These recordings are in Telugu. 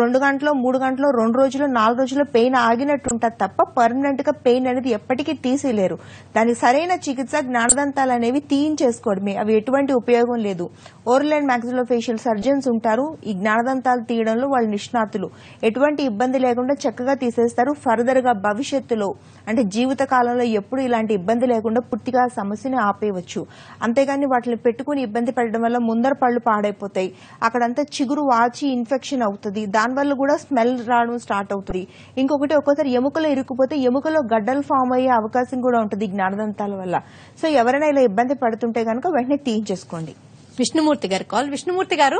రెండు గంటలో మూడు గంటలో రెండు రోజులు నాలుగు రోజుల్లో పెయిన్ ఆగినట్టు ఉంటుంది తప్ప పర్మనెంట్ గా పెయిన్ అనేది ఎప్పటికీ తీసేయలేరు దానికి సరైన చికిత్స జ్ఞానదంతాలు అనేవి తీయించేసుకోవడమే అవి ఎటువంటి ఉపయోగం లేదు ఓరల్ అండ్ మ్యాక్సిలోఫేషియల్ సర్జన్స్ ఉంటారు ఈ జ్ఞానదంతాలు తీయడంలో వాళ్ళు నిష్ణాతులు ఎటువంటి ఇబ్బంది లేకుండా చక్కగా తీసేస్తారు ఫర్దర్ గా భవిష్యత్తులో అంటే జీవిత కాలంలో ఎప్పుడు ఇలాంటి ఇబ్బంది లేకుండా పూర్తిగా ఆ సమస్యని ఆపేయవచ్చు అంతేగాని వాటిని పెట్టుకుని ఇబ్బంది పడడం వల్ల ముందర పళ్ళు పాడైపోతాయి అక్కడంతా చిగురు వాచి ఇన్ఫెక్షన్ అవుతుంది దానివల్ల కూడా స్మెల్ రావడం స్టార్ట్ అవుతుంది ఇంకొకటి ఒక్కోసారి ఎముకలో ఇరుక్కుపోతే ఎముకలో గడ్డలు ఫామ్ అయ్యే అవకాశం కూడా ఉంటుంది ఈ జ్ఞానదంతాల వల్ల సో ఎవరైనా ఇలా ఇబ్బంది పడుతుంటే కనుక వెంటనే తీయించేసుకోండి విష్ణుమూర్తి గారు కాల్ విష్ణుమూర్తి గారు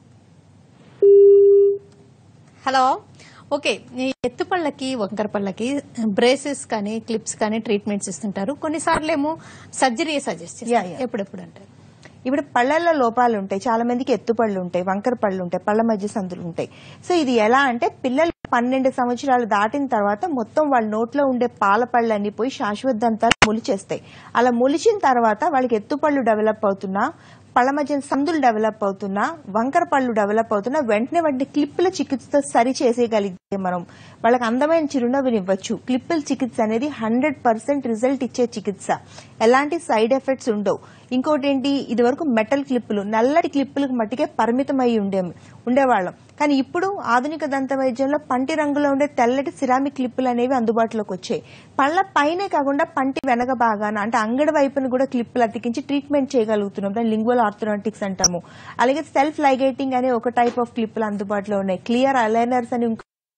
హలో ఓకే ఈ ఎత్తుపళ్ళకి వంకర పళ్ళకి బ్రేసెస్ కానీ క్లిప్స్ కానీ ట్రీట్మెంట్స్ ఇస్తుంటారు కొన్నిసార్లు ఏమో సర్జరీ సజెస్ట్ Yeah, చేస్తారు yeah. ఎప్పుడెప్పుడు అంటారు ఇప్పుడు పళ్ళల్లో లోపాలు ఉంటాయి చాలా మందికి ఎత్తుపళ్ళు ఉంటాయి వంకర పళ్ళు ఉంటాయి పళ్ళ మధ్య సందులు ఉంటాయి సో ఇది ఎలా అంటే పిల్లలు పన్నెండు సంవత్సరాలు దాటిన తర్వాత మొత్తం వాళ్ళ నోట్లో ఉండే పాల పళ్ళు అన్ని పోయి శాశ్వత దంతాలు మొలిచేస్తాయి అలా మొలిచిన తర్వాత వాళ్ళకి ఎత్తుపళ్ళు డెవలప్ అవుతున్నా పళ్ళ మధ్య సందులు డెవలప్ అవుతున్నా వంకర పళ్ళు డెవలప్ అవుతున్నా వెంటనే వాటిని క్లిప్పుల చికిత్సతో సరి చేసేయగలిగితే మనం వాళ్ళకి అందమైన చిరునవ్వుని ఇవ్వచ్చు క్లిప్పుల చికిత్స అనేది హండ్రెడ్ పర్సెంట్ రిజల్ట్ ఇచ్చే చికిత్స ఎలాంటి సైడ్ ఎఫెక్ట్స్ ఉండవు ఇంకోటి ఏంటి ఇది వరకు మెటల్ క్లిప్పులు నల్లటి క్లిప్పులకు మట్టికే పరిమితమై ఉండే ఉండేవాళ్ళం కానీ ఇప్పుడు ఆధునిక దంత వైద్యంలో పంటి రంగులో ఉండే తెల్లటి సిరామిక్ క్లిప్పులు అనేవి అందుబాటులోకి వచ్చాయి పళ్ళ పైనే కాకుండా పంటి వెనక భాగాన అంటే అంగడి వైపున కూడా క్లిప్పులు అతికించి ట్రీట్మెంట్ చేయగలుగుతున్నాం దాన్ని లింగ్వల్ ఆర్థోడాంటిక్స్ అంటాము అలాగే సెల్ఫ్ లైగేటింగ్ అనే ఒక టైప్ ఆఫ్ క్లిప్పులు అందుబాటులో ఉన్నాయి క్లియర్ అలైనర్స్ అని ఇంకో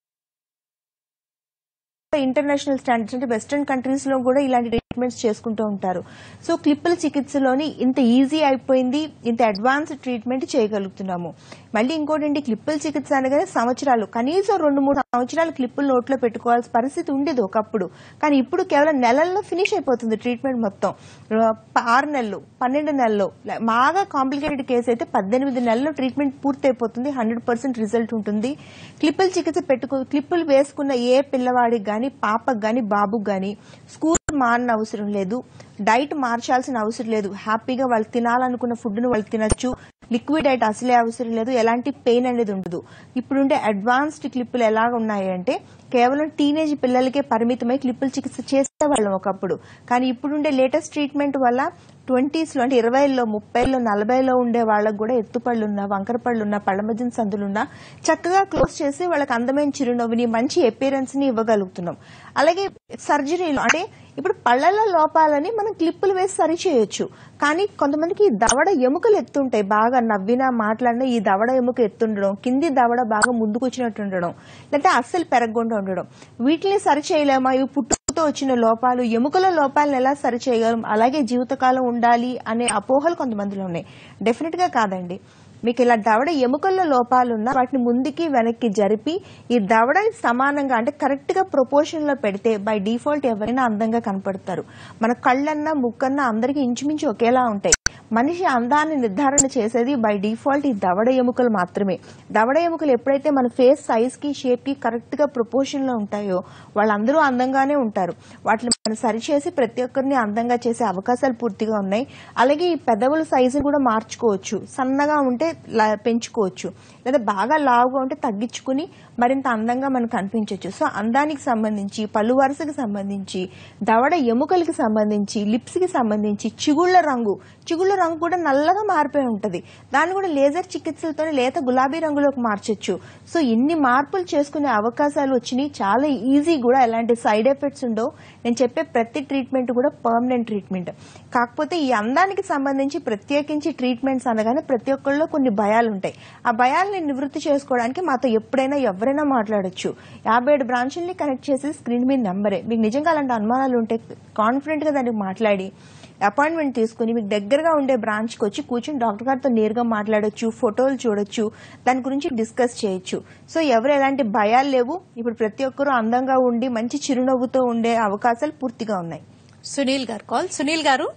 ఇంటర్నేషనల్ స్టాండర్డ్స్ అంటే వెస్టర్న్ కంట్రీస్ లో కూడా ఇలాంటి ట్రీట్మెంట్స్ చేసుకుంటూ ఉంటారు సో క్లిప్పుల చికిత్సలోని ఇంత ఈజీ అయిపోయింది ఇంత అడ్వాన్స్ ట్రీట్మెంట్ చేయగలుగుతున్నాము మళ్ళీ ఇంకోటి ఏంటి క్లిప్పుల చికిత్స అనగానే సంవత్సరాలు కనీసం రెండు మూడు సంవత్సరాలు క్లిప్పులు నోట్లో పెట్టుకోవాల్సిన పరిస్థితి ఉండేది ఒకప్పుడు కానీ ఇప్పుడు కేవలం నెలల్లో ఫినిష్ అయిపోతుంది ట్రీట్మెంట్ మొత్తం ఆ, ఆరు నెలలు పన్నెండు నెలలు లే- బాగా కాంప్లికేటెడ్ కేసు అయితే పద్దెనిమిది నెలల్లో ట్రీట్మెంట్ పూర్తి అయిపోతుంది హండ్రెడ్ పర్సెంట్ రిజల్ట్ ఉంటుంది క్లిప్పుల చికిత్స పెట్టుకో క్లిప్పులు వేసుకున్న ఏ పిల్లవాడికి గాని పాపకు గాని బాబుకి గాని స్కూల్ మారిన అవసరం లేదు డైట్ మార్చాల్సిన అవసరం లేదు హ్యాపీగా వాళ్ళు తినాలనుకున్న ఫుడ్ ను వాళ్ళు తినొచ్చు లిక్విడ్ డైట్ అసలే అవసరం లేదు ఎలాంటి పెయిన్ అనేది ఉండదు ఇప్పుడుండే అడ్వాన్స్డ్ క్లిప్పులు ఎలా ఉన్నాయి అంటే కేవలం టీనేజ్ పిల్లలకే పరిమితమై క్లిప్పుల చికిత్స చేసేవాళ్ళం ఒకప్పుడు కానీ ఇప్పుడుండే లేటెస్ట్ ట్రీట్మెంట్ వల్ల ట్వంటీస్ లో అంటే ఇరవైలో ముప్పైలో నలభైలో ఉండే వాళ్ళకు కూడా ఎత్తుపళ్ళున్నా వంకర పళ్ళున్నా పళ్ళ మధ్యన సందులున్నా చక్కగా క్లోజ్ చేసి వాళ్ళకి అందమైన చిరునవ్వుని మంచి అపీరెన్స్ ని ఇవ్వగలుగుతున్నాం అలాగే సర్జరీలు అంటే ఇప్పుడు పళ్ళల్లో లోపాలని మనం క్లిప్పులు వేసి సరి చేయొచ్చు కానీ కొంతమందికి ఈ దవడ ఎముకలు ఎత్తుంటాయి బాగా నవ్వినా మాట్లాడినా ఈ దవడ ఎముక ఎత్తుండడం కింది దవడ బాగా ముందుకు వచ్చినట్టు ఉండడం లేకపోతే అస్సలు పెరగకుండా ఉండడం వీటిని సరి చేయలేమా ఇవి పుట్టుకతో వచ్చిన లోపాలు ఎముకల లోపాలను ఎలా సరి చేయగలం అలాగే జీవితకాలం ఉండాలి అనే అపోహలు కొంతమందిలో ఉన్నాయి డెఫినెట్ గా కాదండి మీకు ఇలా దవడ ఎముకల్లో లోపాలున్నా వాటిని ముందుకి వెనక్కి జరిపి ఈ దవడని సమానంగా అంటే కరెక్ట్ గా ప్రపోర్షన్ లో పెడితే బై డిఫాల్ట్ ఎవరైనా అందంగా కనపడతారు మన కళ్ళన్నా ముక్కన్నా అందరికి ఇంచుమించు ఒకేలా ఉంటాయి మనిషి అందాన్ని నిర్ధారణ చేసేది బై డిఫాల్ట్ ఈ దవడ ఎముకలు మాత్రమే దవడ ఎముకలు ఎప్పుడైతే మన ఫేస్ సైజ్ కి షేప్ కి కరెక్ట్ గా ప్రపోర్షన్ లో ఉంటాయో వాళ్ళందరూ అందంగానే ఉంటారు వాటిని మనం సరిచేసి ప్రతి ఒక్కరిని అందంగా చేసే అవకాశాలు పూర్తిగా ఉన్నాయి అలాగే ఈ పెదవుల సైజుని కూడా మార్చుకోవచ్చు సన్నగా ఉంటే లా- పెంచుకోవచ్చు లేదా బాగా లావుగా ఉంటే తగ్గించుకుని మరింత అందంగా మనకు కనిపించవచ్చు సో అందానికి సంబంధించి పళ్ళు వరుసకి సంబంధించి దవడ ఎముకలకి సంబంధించి లిప్స్ కి సంబంధించి చిగుళ్ళ రంగు చిగుళ్ళ రంగు కూడా నల్లగా మారిపోయి ఉంటది దాన్ని కూడా లేజర్ చికిత్సలతో లేత గులాబీ రంగులోకి మార్చొచ్చు సో ఇన్ని మార్పులు చేసుకునే అవకాశాలు వచ్చినాయి చాలా ఈజీ కూడా ఎలాంటి సైడ్ ఎఫెక్ట్స్ ఉండవు నేను చెప్పే ప్రతి ట్రీట్మెంట్ కూడా పర్మనెంట్ ట్రీట్మెంట్ కాకపోతే ఈ అందానికి సంబంధించి ప్రత్యేకించి ట్రీట్మెంట్స్ అనగానే ప్రతి ఒక్కళ్ళలో కొన్ని భయాలు ఉంటాయి ఆ భయాల్ని నివృత్తి చేసుకోవడానికి మాతో ఎప్పుడైనా ఎవరైనా మాట్లాడొచ్చు యాభై ఏడు బ్రాంచుల్ని కనెక్ట్ చేసి స్క్రీన్ మీద నెంబరే మీకు నిజంగా అలాంటి అనుమానాలు ఉంటే కాన్ఫిడెంట్ గా దానికి మాట్లాడి అపాయింట్మెంట్ తీసుకుని మీకు దగ్గరగా ఉండే బ్రాంచ్కి వచ్చి కూర్చుని డాక్టర్ గారితో నేరుగా మాట్లాడొచ్చు ఫోటోలు చూడొచ్చు దాని గురించి డిస్కస్ చేయొచ్చు సో ఎవరు ఎలాంటి భయాలు లేవు ఇప్పుడు ప్రతి ఒక్కరూ అందంగా ఉండి మంచి చిరునవ్వుతో ఉండే అవకాశాలు పూర్తిగా ఉన్నాయి సునీల్ గారు కాల్ సునీల్ గారు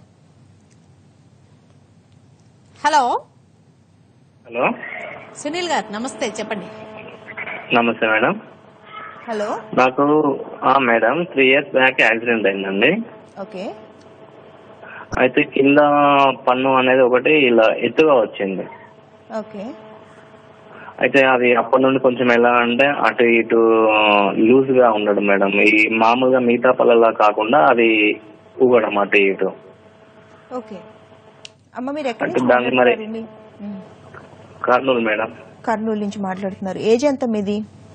హలో హలో సునీల్ గారు నమస్తే చెప్పండి నమస్తే మేడం హలో నాకు ఆ madam three years back accident అయిందండి ఓకే అయితే కింద పన్ను అనేది ఒకటి ఇలా ఎత్తుగా వచ్చింది ఓకే అయితే అది అప్పటి నుండి కొంచెం ఎలా అంటే అటు ఇటు లూజ్ గా ఉండడం మేడం ఈ మామూలుగా మిగతా పళ్ళలా కాకుండా అది ఊగడం అటు ఇటు ఓకే అమ్మ మీరు ఎక్కడి అంటే నుంచి దాన్ని మరి- మాట్లాడుతున్నారు మీ- ఉమ్. కర్నూలు మేడం కర్నూలు నుంచి మాట్లాడుతున్నారు ఏజ్ ఎంత మీది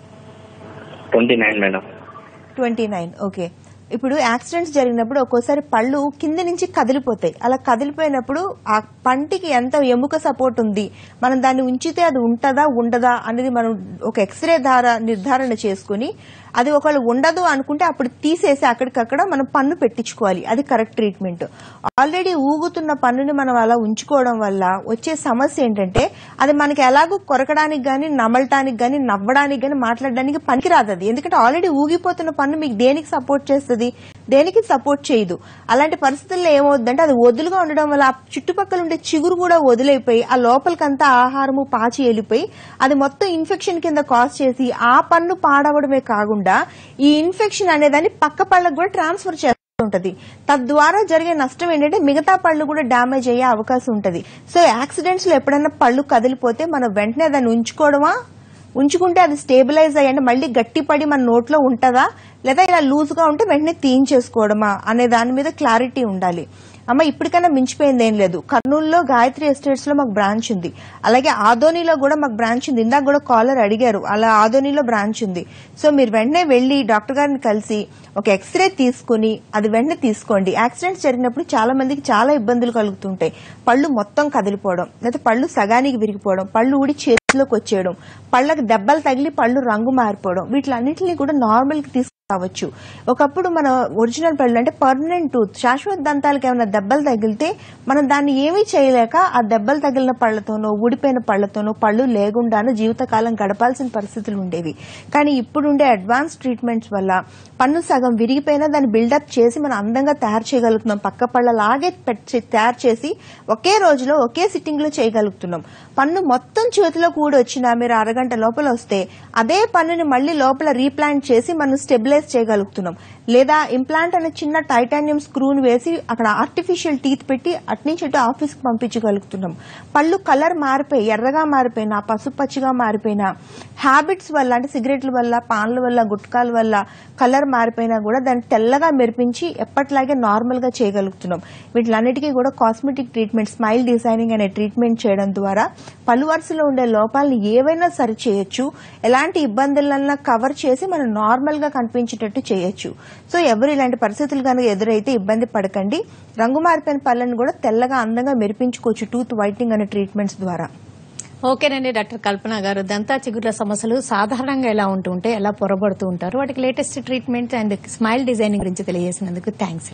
twenty nine madam twenty nine okay ఇప్పుడు యాక్సిడెంట్స్ జరిగినప్పుడు ఒక్కోసారి పళ్ళు కింద నుంచి కదిలిపోతాయి అలా కదిలిపోయినప్పుడు ఆ పంటికి ఎంత ఎముక సపోర్ట్ ఉంది మనం దాన్ని ఉంచితే అది ఉంటదా ఉండదా అనేది మనం ఒక ఎక్స్రే ద్వారా నిర్ధారణ చేసుకుని అది ఒకవేళ ఉండదు అనుకుంటే అప్పుడు తీసేసి అక్కడికక్కడ మనం పన్ను పెట్టించుకోవాలి అది కరెక్ట్ ట్రీట్మెంట్ ఆల్రెడీ ఊగుతున్న పన్నుని మనం అలా ఉంచుకోవడం వల్ల వచ్చే సమస్య ఏంటంటే అది మనకి ఎలాగో కొరకడానికి గానీ నమలటానికి గానీ నవ్వడానికి గానీ మాట్లాడడానికి పనికిరాదు అది ఎందుకంటే ఆల్రెడీ ఊగిపోతున్న పన్ను మీకు దేనికి సపోర్ట్ చేస్తుంది దేనికి సపోర్ట్ చేయదు అలాంటి పరిస్థితుల్లో ఏమవుతుందంటే అది వదులుగా ఉండడం వల్ల ఆ చుట్టుపక్కల ఉండే చిగురు కూడా వదిలైపోయి ఆ లోపలికంతా ఆహారము పాచి వెళ్ళిపోయి అది మొత్తం ఇన్ఫెక్షన్ కింద కాజ్ చేసి ఆ పన్ను పాడవడమే కాకుండా ఈ ఇన్ఫెక్షన్ అనేదాన్ని పక్క పళ్ళకు కూడా ట్రాన్స్ఫర్ చేస్తుంది ఉంటది తద్వారా జరిగే నష్టం ఏంటంటే మిగతా పళ్ళు కూడా డ్యామేజ్ అయ్యే అవకాశం ఉంటది సో యాక్సిడెంట్స్ లో ఎప్పుడైనా పళ్ళు కదిలిపోతే మనం వెంటనే దాన్ని ఉంచుకోవడమా ఉంచుకుంటే అది స్టేబిలైజ్ అయ్యండి మళ్ళీ గట్టిపడి మన నోట్లో ఉంటదా లేదా ఇలా లూజ్ గా ఉంటే వెంటనే తీయించేసుకోవడమా అనే దాని మీద క్లారిటీ ఉండాలి అమ్మ ఇప్పటికైనా మించిపోయింది ఏం లేదు కర్నూలులో గాయత్రి ఎస్టేట్స్ లో మాకు బ్రాంచ్ ఉంది అలాగే ఆదోనిలో కూడా మాకు బ్రాంచ్ ఉంది ఇందాక కూడా కాలర్ అడిగారు అలా ఆదోనిలో బ్రాంచ్ ఉంది సో మీరు వెంటనే వెళ్లి డాక్టర్ గారిని కలిసి ఒక ఎక్స్రే తీసుకుని అది వెంటనే తీసుకోండి యాక్సిడెంట్స్ జరిగినప్పుడు చాలా మందికి చాలా ఇబ్బందులు కలుగుతుంటాయి పళ్ళు మొత్తం కదిలిపోవడం లేదా పళ్ళు సగానికి విరిగిపోవడం పళ్ళు ఊడి చేతిలోకి వచ్చేయడం పళ్ళకి దెబ్బలు తగిలి పళ్ళు రంగు మారిపోవడం వీటిలన్నింటినీ కూడా నార్మల్ కి తీసుకు రావచ్చు ఒకప్పుడు మన ఒరిజినల్ పళ్ళు అంటే పర్మనెంట్ టూత్ శాశ్వత దంతాలకు ఏమైనా దెబ్బలు తగిలితే మనం దాన్ని ఏమీ చేయలేక ఆ దెబ్బలు తగిలిన పళ్లతోనో ఊడిపోయిన పళ్లతోనో పళ్ళు లేకుండానో జీవితకాలం గడపాల్సిన పరిస్థితులు ఉండేవి కానీ ఇప్పుడుండే అడ్వాన్స్ ట్రీట్మెంట్స్ వల్ల పన్ను సగం విరిగిపోయినా దాన్ని బిల్డప్ చేసి మనం అందంగా తయారు చేయగలుగుతున్నాం పక్క పళ్ళలాగే పెట్టి తయారు చేసి ఒకే రోజులో ఒకే సిట్టింగ్ లో చేయగలుగుతున్నాం పన్ను మొత్తం చేతిలో కూడి వచ్చినా మీరు అరగంట లోపల వస్తే అదే పన్నుని మళ్ళీ లోపల రీప్లాంట్ చేసి మనం స్టెబిలైజ్ చేయగలుగుతున్నాం లేదా ఇంప్లాంట్ అనే చిన్న టైటానియం స్క్రూని వేసి అక్కడ ఆర్టిఫిషియల్ టీత్ పెట్టి అట్నుంచి ఇటు ఆఫీస్ కి పంపించగలుగుతున్నాం పళ్ళు కలర్ మారిపోయి ఎర్రగా మారిపోయినా పసుపచ్చిగా మారిపోయినా హ్యాబిట్స్ వల్ల అంటే సిగరెట్ల వల్ల పాన్ల వల్ల గుట్కాల వల్ల కలర్ మారిపోయినా కూడా దాన్ని తెల్లగా మెరిపించి ఎప్పటిలాగే నార్మల్ గా చేయగలుగుతున్నాం వీటిలన్నిటికీ కూడా కాస్మెటిక్ ట్రీట్మెంట్ స్మైల్ డిజైనింగ్ అనే ట్రీట్మెంట్ చేయడం ద్వారా పలు వరుసలో ఉండే లోపాలను ఏవైనా సరి చేయొచ్చు ఎలాంటి ఇబ్బందులన్నా కవర్ చేసి మనం నార్మల్ గా కనిపించేటట్టు చేయొచ్చు సో ఎవరు ఇలాంటి పరిస్థితులు కనుక ఎదురైతే ఇబ్బంది పడకండి రంగు మారిపోయిన పళ్ళని కూడా తెల్లగా అందంగా మెరిపించుకోవచ్చు టూత్ వైట్నింగ్ అనే ట్రీట్మెంట్స్ ద్వారా ఓకేనండి డాక్టర్ కల్పన గారు దంతా చిగుర్ల సమస్యలు సాధారణంగా ఎలా ఉంటుంటే ఎలా పొరబడుతూ ఉంటారు వాటికి latest treatment and smile designing గురించి తెలియజేసినందుకు థ్యాంక్స్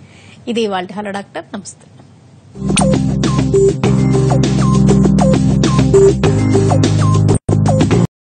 ఇది వాళ్ళ హలో డాక్టర్ నమస్తే